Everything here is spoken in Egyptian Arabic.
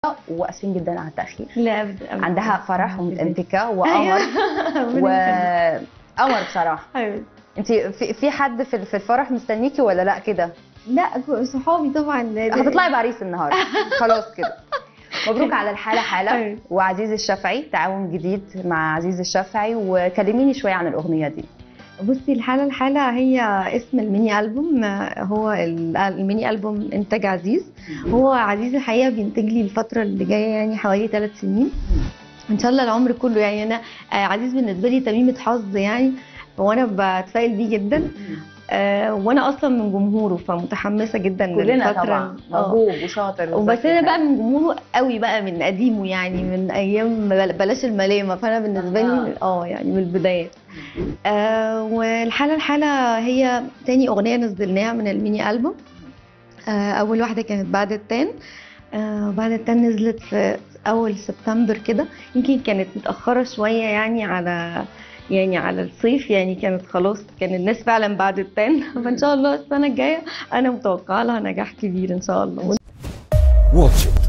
واسفين جدا على التاخير لا ابدا أبداً. عندها فرح ومتأنتكة وقمر أيوة. وقمر بصراحه أيوة. انت في في حد في في الفرح مستنيكي ولا لا كده لا صحابي طبعا هتطلعي بعريس النهارده خلاص كده مبروك على الحاله حاله أيوة. وعزيز الشافعي تعاون جديد مع عزيز الشافعي وكلميني شويه عن الاغنيه دي بصي الحالة الحالة هي اسم الميني ألبوم هو ال- الميني ألبوم إنتاج عزيز هو عزيز الحقيقة بينتج لي الفترة اللي جاية يعني حوالي ثلاث سنين إن شاء الله العمر كله يعني أنا آه، عزيز بالنسبة لي تميمة حظ يعني وأنا بتفائل بيه جدا آه، وأنا أصلا من جمهوره فمتحمسة جدا كلنا للفترة طبعا آه. موهوب وشاطر وبس وذكي انا بقى من جمهوره قوي بقى من قديمه يعني من ايام بل- بلاش الملامه فانا بالنسبه لي اه يعني من البدايات آه والحاله الحاله هي تاني اغنيه نزلناها من الميني البوم آه اول واحده كانت بعد التان آه بعد التان نزلت في اول سبتمبر كده يمكن كانت متاخره شويه يعني على يعني على الصيف يعني كانت خلاص كان الناس فعلا بعد التان فان شاء الله السنه الجايه انا متوقعه لها نجاح كبير ان شاء الله Watch it.